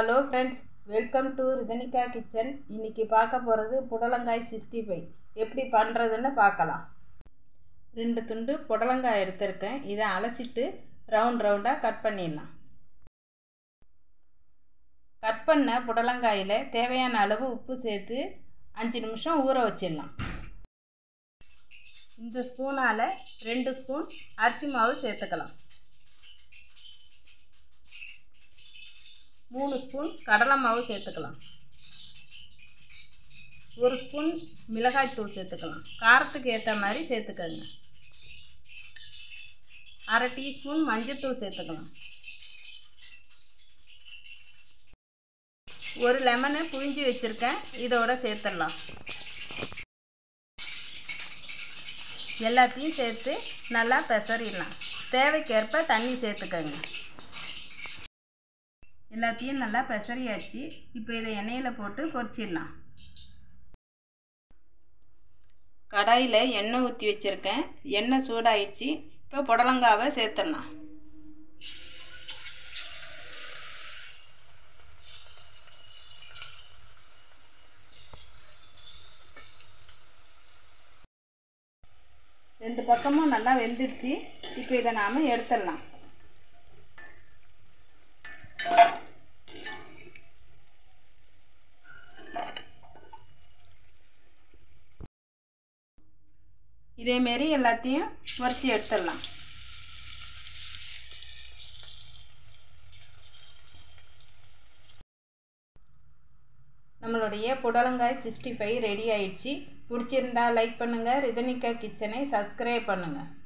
hello friends welcome to Rithanika kitchen இன்னைக்கு பார்க்க போகிறது புடலங்காய் சிக்ஸ்டி ஃபைவ் எப்படி பண்ணுறதுன்னு பார்க்கலாம் ரெண்டு துண்டு புடலங்காய் எடுத்திருக்கேன் இதை அலசிட்டு ரவுண்ட் ரவுண்டாக கட் பண்ணிடலாம் கட் பண்ண புடலங்காயில் தேவையான அளவு உப்பு சேர்த்து அஞ்சு நிமிஷம் ஊற வச்சிடலாம் இந்த ஸ்பூனால் ரெண்டு ஸ்பூன் அரிசி மாவு சேர்த்துக்கலாம் மூணு ஸ்பூன் கடலை மாவு சேர்த்துக்கலாம் ஒரு ஸ்பூன் மிளகாய்த்தூள் சேர்த்துக்கலாம் காரத்துக்கு ஏற்ற மாதிரி சேர்த்துக்கோங்க அரை டீஸ்பூன் மஞ்சள்தூள் சேர்த்துக்கலாம் ஒரு லெமனை புழிஞ்சு வச்சுருக்கேன் இதோட சேர்த்துடலாம் எல்லாத்தையும் சேர்த்து நல்லா பெசறிடலாம் தேவைக்கேற்ப தண்ணி சேர்த்துக்கோங்க எல்லாத்தையும் நல்லா பெசரியாச்சு இப்போ இதை எண்ணெயில் போட்டு பொரிச்சிடலாம் கடாயில் எண்ணெய் ஊற்றி வச்சுருக்கேன் எண்ணெய் சூடாயிடுச்சு இப்போ புடலங்காவை சேர்த்துடலாம் ரெண்டு பக்கமும் நல்லா வெந்துடுச்சு இப்போ இதை நாம் எடுத்துடலாம் இதேமாரி எல்லாத்தையும் பொரித்து எடுத்துடலாம் நம்மளுடைய புடலங்காய் சிக்ஸ்டி ஃபைவ் ரெடி ஆயிடுச்சு பிடிச்சிருந்தா லைக் பண்ணுங்கள் ரிதனிகா கிச்சனை சப்ஸ்கிரைப் பண்ணுங்கள்